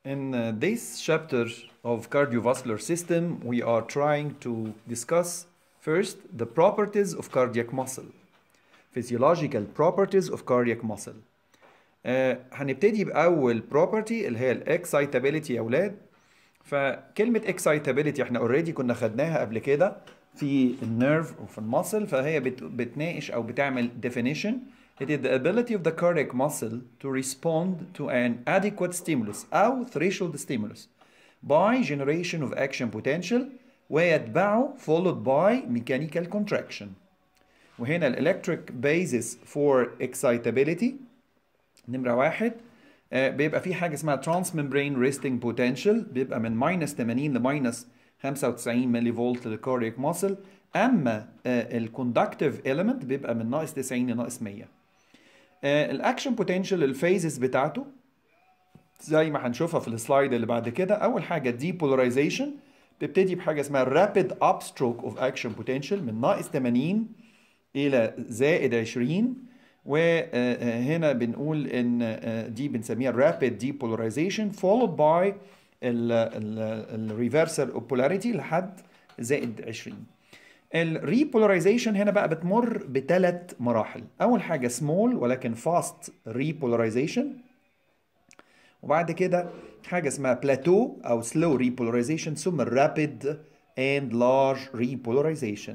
In uh, this chapter of cardiovascular system, we are trying to discuss first the properties of cardiac muscle, physiological properties of cardiac muscle. آه هنبتدي بأول property اللي هي الاكسايتابيليتي يا أولاد فكلمة excitability احنا اوريدي كنا خدناها قبل كده في النيرف وفي المصل فهي بت, بتناقش أو بتعمل definition It is the ability of the cardiac muscle to respond to an adequate stimulus أو threshold stimulus by generation of action potential ويتبعه followed by mechanical contraction. وهنا electric basis for excitability نمرة واحد آه، بيبقى في حاجة اسمها transmembrane resting potential بيبقى من minus 80 ل minus 95 ملي فولت للكاردياك muscle أما الكوندكتيف element بيبقى من ناقص 90 لناقص 100 الاكشن بوتنشال الفيزز بتاعته زي ما هنشوفها في السلايد اللي بعد كده اول حاجه ديبولاريزيشن بتبتدي بحاجه اسمها رابيد اب ستروك اوف اكشن بوتنشال من ناقص 80 الى زائد 20 وهنا بنقول ان دي بنسميها رابيد ديبولاريزيشن followed by الريفرسال اوف بولاريتي لحد زائد 20 الريبولاريزيشن هنا بقى بتمر بثلاث مراحل اول حاجه سمول ولكن فاست ريبولاريزيشن وبعد كده حاجه اسمها بلاتو او سلو ريبولاريزيشن ثم الرابيد اند لارج ريبولاريزيشن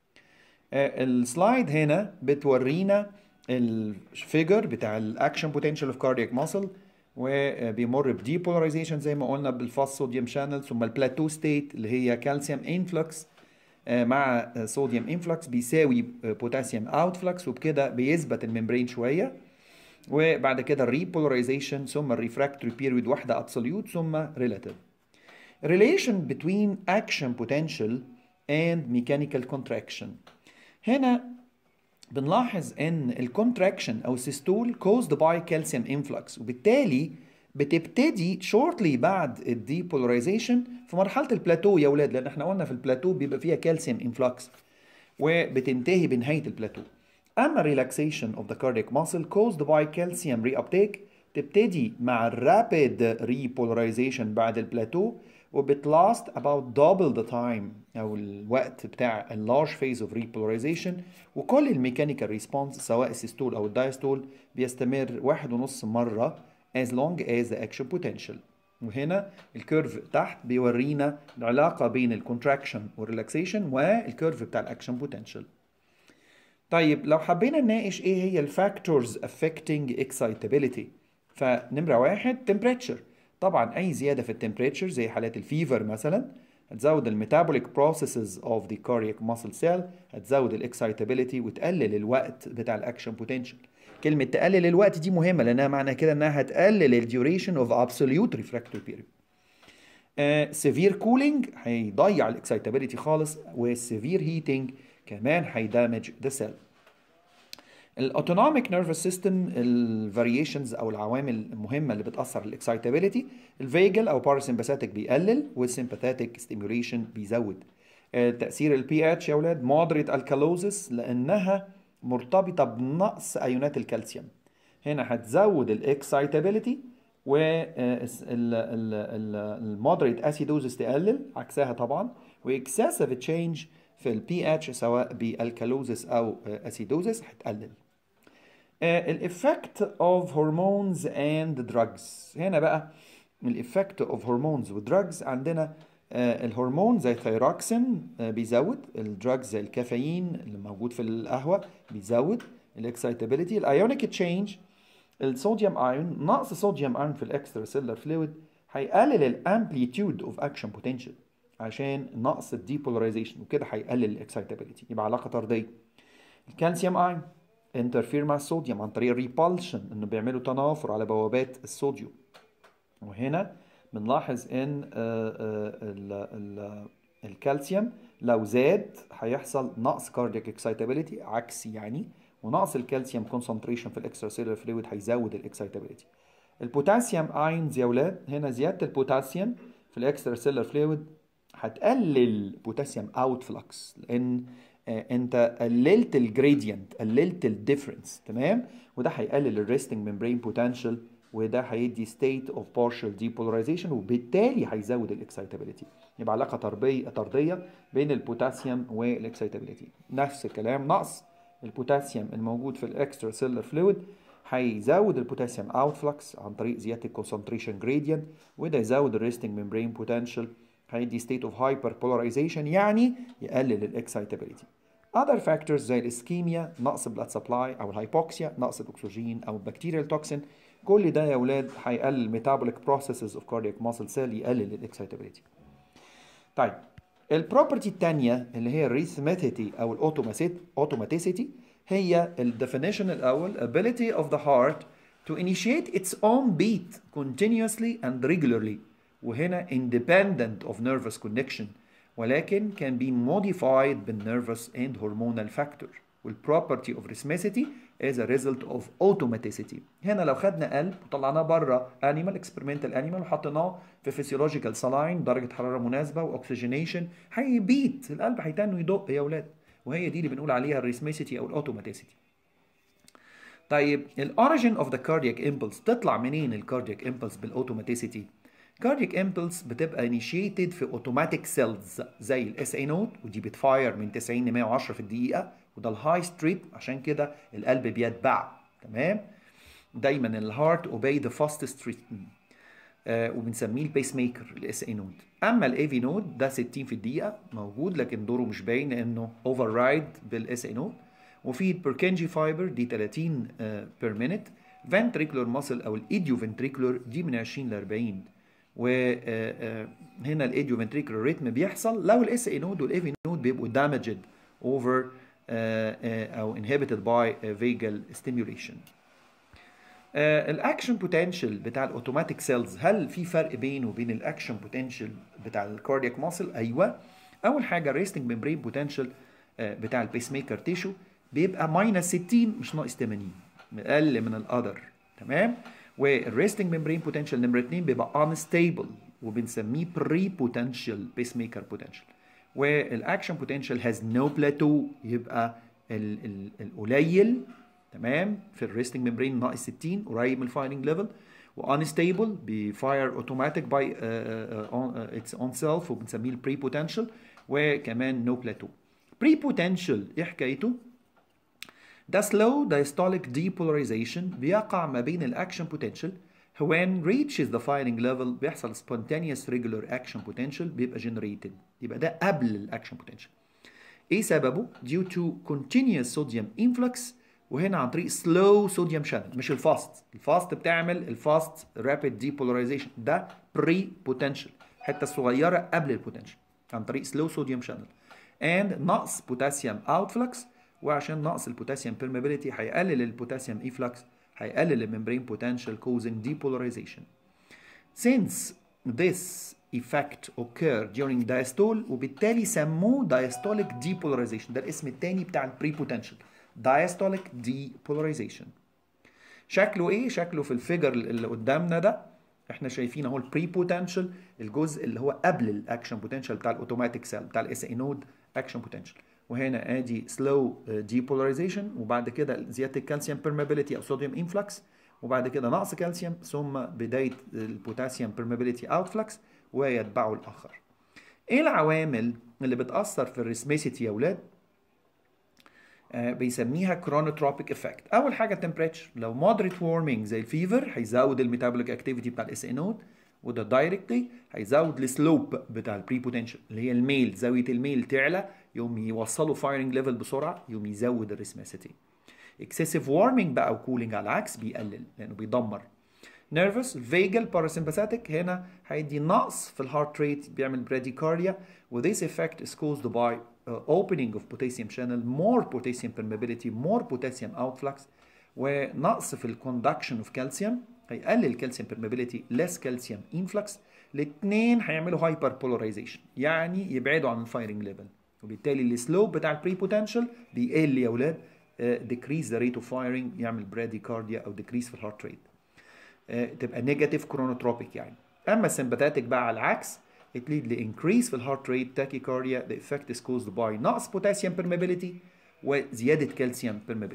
السلايد هنا بتورينا الفيجر بتاع الاكشن بوتنشال اوف كاردياك ماسل وبيمر بديبولاريزيشن زي ما قلنا بالفاست صوديوم شانل ثم البلاتو ستيت اللي هي كالسيوم انفلكس مع صوديوم انفلكس بيساوي بوتاسيوم اوتفلكس وبكده بيثبت الممبرين شويه وبعد كده الريبولاريزيشن ثم الريفراكتوري بيريود واحده ابسوليوت ثم ريلاتيف relation between action potential and mechanical contraction هنا بنلاحظ ان الكونتراكشن او السيستول caused by calcium influx وبالتالي بتبتدي شورتلي بعد الديبولاريزيشن في مرحله البلاتو يا اولاد لان احنا قلنا في البلاتو بيبقى فيها كالسيوم انفلكس وبتنتهي بنهايه البلاتو اما relaxation of the cardiac muscle caused by calcium reuptake تبتدي مع الرابيد ريبولاريزيشن بعد البلاتو وبتلاست about double the time او الوقت بتاع اللارج phase of repolarization وكل الميكانيكال ريسبونس سواء السيستول او الدايستول بيستمر واحد ونص مره as long as the action potential وهنا الكيرف تحت بيورينا العلاقة بين الكونتراكشن والريلاكسيشن والكيرف بتاع الاكشن بوتنشال طيب لو حبينا نناقش ايه هي الفاكتورز affecting excitability فنمرة واحد temperature طبعا اي زيادة في التمبريتشر زي حالات الفيفر مثلا هتزود الميتابوليك بروسيسز اوف ذا كاردياك ماسل سيل هتزود الاكسايتابيليتي وتقلل الوقت بتاع الاكشن بوتنشال كلمة تقلل الوقت دي مهمة لأنها معنى كده إنها هتقلل الديوريشن اوف absolute refractory period. سيفير uh, كولينج هيضيع الاكسايتابيليتي خالص والسيفير هيتنج كمان هيدامج ذا سيل. الاوتونوميك نيرفس سيستم الفاريشنز او العوامل المهمه اللي بتاثر على الاكسايتابيليتي الفيجل او باراسمباثيك بيقلل والسمباثيك ستيميوليشن بيزود. تاثير البي اتش يا اولاد مودريت الكالوزس لانها مرتبطة بنقص أيونات الكالسيوم هنا هتزود الاكسايتابيليتي والمودريت اسيدوزس تقلل عكسها طبعا واكسسيف تشينج في البي اتش سواء بالكالوزس او اسيدوزس هتقلل الافكت اوف هرمونز اند دراجز هنا بقى الافكت اوف هرمونز ودراجز عندنا الهرمون زي الثيروكسين بيزود الدراجز زي الكافيين اللي موجود في القهوه بيزود الاكسايتابيليتي الايونيك تشينج الصوديوم ايون نقص صوديوم ايون في الاكسترا سيلر فلويد هيقلل الامبليتيود اوف اكشن بوتنشال عشان نقص الديبولاريزيشن وكده هيقلل الاكسايتابيليتي يبقى علاقه طرديه الكالسيوم ايون انترفير مع الصوديوم عن طريق الريبالشن انه بيعملوا تنافر على بوابات الصوديوم وهنا بنلاحظ ان الكالسيوم لو زاد هيحصل نقص كاردياك اكسايتابيليتي عكسي يعني ونقص الكالسيوم كونسنتريشن في الاكسترا سيلولار فلويد هيزود الاكسايتابيليتي البوتاسيوم ايونز يا اولاد هنا زياده البوتاسيوم في الاكسترا سيلولار فلويد هتقلل بوتاسيوم اوت فلكس لان انت قللت الجريدينت قللت الديفرنس تمام وده هيقلل الريستنج ممبرين بوتنشال وده هيدي state of partial depolarization وبالتالي هيزود الاكسايتابيليتي يبقى علاقه طرديه طرديه بين البوتاسيوم والاكسايتابيليتي نفس الكلام نقص البوتاسيوم الموجود في الاكسترا سيلر فلويد هيزود البوتاسيوم اوت فلكس عن طريق زياده الكونسنتريشن جريدينت وده يزود الريستنج ممبرين بوتنشال هيدي state of hyperpolarization يعني يقلل الاكسايتابيليتي other factors زي الاسكيميا نقص blood supply او الهايبوكسيا نقص الاكسجين او البكتيريال توكسين كل ده يا اولاد هيقلل metabolic processes of cardiac muscle cell يقلل الاكسايتابيليتي طيب البروبرتي الثانيه اللي هي الريثماتيتي او الاوتوماتيسيتي هي الديفينيشن الاول ability of the heart to initiate its own beat continuously and regularly وهنا independent of nervous connection ولكن can be modified بالnervous and hormonal factor والproperty of rhythmicity is a result of automaticity هنا لو خدنا قلب وطلعناه بره animal experimental animal وحطيناه في physiological saline درجة حرارة مناسبة واكسجينيشن هيبيت القلب هيتنوا يدق يا اولاد وهي دي اللي بنقول عليها الريثميسيتي او الاوتوماتيسيتي طيب الاوريجين اوف ذا كاردياك امبلس تطلع منين الكاردياك امبلس بالاوتوماتيسيتي كاردياك امبلس بتبقى انيشيتد في اوتوماتيك سيلز زي الاس اي نوت ودي بتفاير من 90 ل 110 في الدقيقه وده الهاي ستريب عشان كده القلب بيتبع تمام دايما الهارت اوبي ذا فاستست ريتم وبنسميه البيس ميكر الاس اي نود اما الاي في نود ده 60 في الدقيقه موجود لكن دوره مش باين لانه اوفر رايد بالاس اي نود وفي البركنجي فايبر دي 30 بير مينيت فنتريكولار ماسل او الايديو فنتريكولار دي من 20 ل 40 وهنا الايديو فنتريكولار ريتم بيحصل لو الاس اي نود والاي في نود بيبقوا دامجد اوفر او inhibited by vagal stimulation الاكشن بوتنشال بتاع الاوتوماتيك سيلز هل في فرق بينه وبين الاكشن بوتنشال بتاع الكاردياك ماسل ايوه اول حاجه الريستنج ممبرين بوتنشال بتاع البيس ميكر تيشو بيبقى ماينس 60 مش ناقص 80 اقل من الاذر تمام والريستنج ممبرين بوتنشال نمره 2 بيبقى انستيبل وبنسميه بري بوتنشال بيس ميكر بوتنشال والاكشن بوتنشال هاز نو بلاتو يبقى ال ال القليل تمام في الريستنج ممبرين ناقص 60 قريب من الفايرنج ليفل وانستيبل بيفاير اوتوماتيك باي اتس اون سيلف وبنسميه البري بوتنشال وكمان نو بلاتو بري بوتنشال ايه حكايته؟ ده slow diastolic depolarization بيقع ما بين الاكشن potential when reaches the firing level بيحصل spontaneous regular action potential بيبقى generated يبقى ده قبل الاكشن potential ايه سببه؟ due to continuous sodium influx وهنا عن طريق slow sodium channel مش الفاست الفاست بتعمل الفاست rapid depolarization ده pre potential حته صغيره قبل البوتنشال عن طريق slow sodium channel and نقص potassium outflux وعشان نقص البوتاسيوم permeability هيقلل البوتاسيوم efflux هيقلل الممبرين potential causing depolarization since this effect occur during diastole وبالتالي سموه diastolic depolarization ده الاسم الثاني بتاع البري potential diastolic depolarization شكله ايه شكله في الفيجر اللي قدامنا ده احنا شايفين اهو البري بوتنشال الجزء اللي هو قبل الاكشن بوتنشال بتاع الاوتوماتيك سيل بتاع الاس اي نود اكشن بوتنشال وهنا ادي سلو ديبولاريزيشن وبعد كده زياده الكالسيوم بيرمابيليتي او صوديوم انفلكس وبعد كده نقص كالسيوم ثم بدايه البوتاسيوم بيرمابيليتي اوتفلكس ويتبعه الاخر ايه العوامل اللي بتاثر في الريسميسيتي يا اولاد آه بيسميها كرونوتروبيك افكت اول حاجه التمبريتشر لو مودريت وورمينج زي الفيفر هيزود الميتابوليك اكتيفيتي بتاع الاس ان نود وده دايركتلي هيزود السلوب بتاع البري بوتنشال اللي هي الميل زاويه الميل تعلى يوم يوصلوا فايرنج ليفل بسرعه يوم يزود الريسماسيتي اكسسيف وارمنج بقى وكولينج على العكس بيقلل لانه بيدمر نيرفس فيجل باراسمباثيك هنا هيدي نقص في الهارت ريت بيعمل براديكارديا وذيس effect is caused by uh, opening of potassium channel more potassium permeability more potassium outflux ونقص في الكوندكشن اوف كالسيوم هيقلل الكالسيوم permeability less calcium influx الاثنين هيعملوا هايبر بولاريزيشن يعني يبعدوا عن الفايرنج ليفل وبالتالي السلوب بتاع البري بوتنشال بيقل يا اولاد decrease the rate of firing يعمل براديكارديا او decrease في الهارت ريت تبقى نيجاتيف كرونوتروبيك يعني اما السمباتيك بقى على العكس it lead ل increase في الهارت ريت tachycardia the effect is caused by نقص potassium permeability وزياده كالسيوم permeability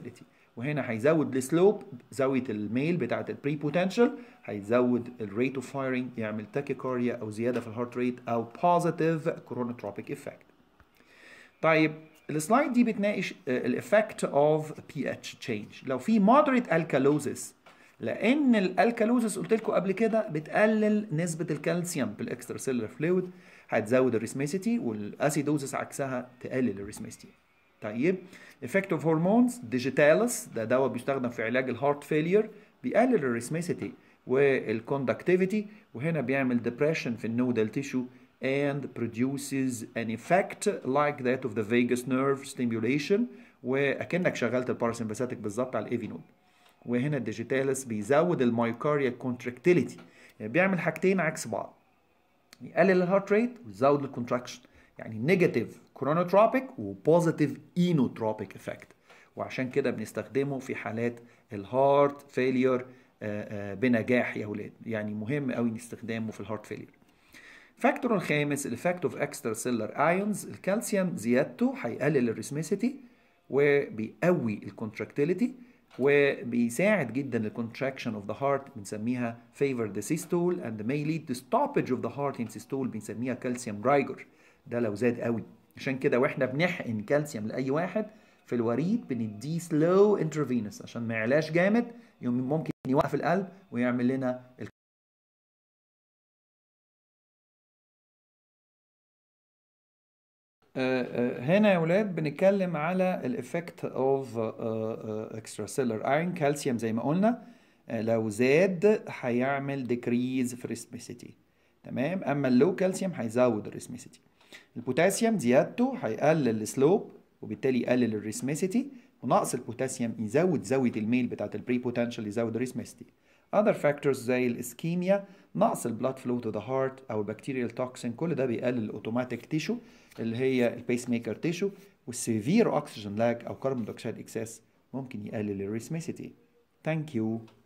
وهنا هيزود السلوب زاويه الميل بتاعه البري بوتنشال هيزود الريت اوف فايرنج يعمل تاكيكارديا او زياده في الهارت ريت او بوزيتيف كورونوتروبيك افكت طيب السلايد دي بتناقش الافكت اوف بي اتش تشينج لو في مودريت الكالوزيس لان الالكالوزيس قلت لكم قبل كده بتقلل نسبه الكالسيوم في الاكسترا سيلولر فلويد هتزود الريسميسيتي والاسيدوزيس عكسها تقلل الريسميسيتي طيب افكت اوف هرمونز ديجيتالس ده دواء بيستخدم في علاج الهارت فيلير بيقلل الريسميسيتي والكوندكتيفيتي وهنا بيعمل depression في النودال تيشو and produces an effect like that of the vagus nerve stimulation واكنك شغلت الباراسمباثيك بالظبط على الايفي نود وهنا الديجيتالس بيزود المايوكارديا كونتراكتيليتي يعني بيعمل حاجتين عكس بعض يقلل الهارت ريت ويزود الكونتراكشن يعني نيجاتيف كورونوتروبيك وبوزيتيف اينوتروبيك افكت وعشان كده بنستخدمه في حالات الهارت فيلير بنجاح يا ولاد يعني مهم قوي استخدامه في الهارت فيلير فاكتور الخامس الافكت اوف اكسترا سيلر ايونز الكالسيوم زيادته هيقلل الريسميسيتي وبيقوي الكونتراكتيليتي وبيساعد جدا الكونتراكشن اوف ذا هارت بنسميها favor the systole and may lead to stoppage of the heart in systole بنسميها كالسيوم رايجر ده لو زاد قوي عشان كده واحنا بنحقن كالسيوم لاي واحد في الوريد بنديه سلو انترفينوس عشان ما يعلاش جامد ممكن يوقف القلب ويعمل لنا هنا يا ولاد بنتكلم على الافكت اوف اكسترا سيلر ايرون كالسيوم زي ما قلنا لو زاد هيعمل ديكريز في الريسميسيتي تمام اما اللو كالسيوم هيزود الريسميسيتي البوتاسيوم زيادته هيقلل السلوب وبالتالي يقلل الريسميسيتي ونقص البوتاسيوم يزود زاويه الميل بتاعت البري بوتنشال يزود الريسميسيتي other factors زي الاسكيميا نقص البلاد فلو تو ذا هارت او البكتيريال توكسين كل ده بيقلل الاوتوماتيك تيشو اللي هي البيس ميكر تيشو والسيفير اوكسجين لاج او كربون دioxide اكسس ممكن يقلل الريسميسيتي ثانك يو